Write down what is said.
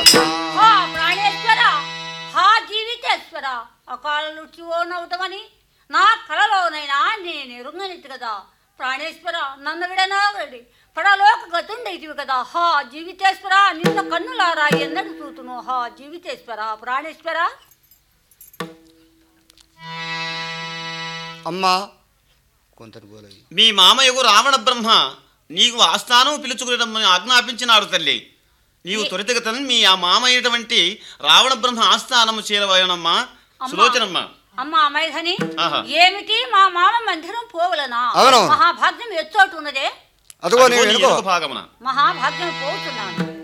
హా ప్రాణేశ్వర హా జీవితేశ్వర అకాల నవ్వుతామని నా కలలోనైనా నేను ఎరుగనిది కదా ప్రాణేశ్వర నన్ను విడనాగడి పడలోక గతుండేటివి కదా హా జీవితేశ్వర నిన్న కన్నులారా ఎన్నడు చూతును హా జీవితేశ్వర ప్రాణేశ్వర అమ్మా కొంతని పోలయ్యి మీ మామయ్యకు రావణ బ్రహ్మ నీకు ఆస్థానం పిలుచుకునేటమ్మని ఆజ్ఞాపించినాడు తల్లి నీవు త్వరితగతను మీ ఆ మామయ్యటువంటి రావణ బ్రహ్మ ఆస్థానము చేరవయనమ్మా అమ్మా. సులోచనమ్మ అమ్మా మైథని ఆహా. ఏమిటి మా మామ మందిరం పోవలనా అవును. మహాభాగ్యం ఎచ్చోటు ఉన్నదే అదిగో అదిగో నేను నీ వెనుకో ఎరుక భాగమున మహాభాగ్యం పోతున్నాను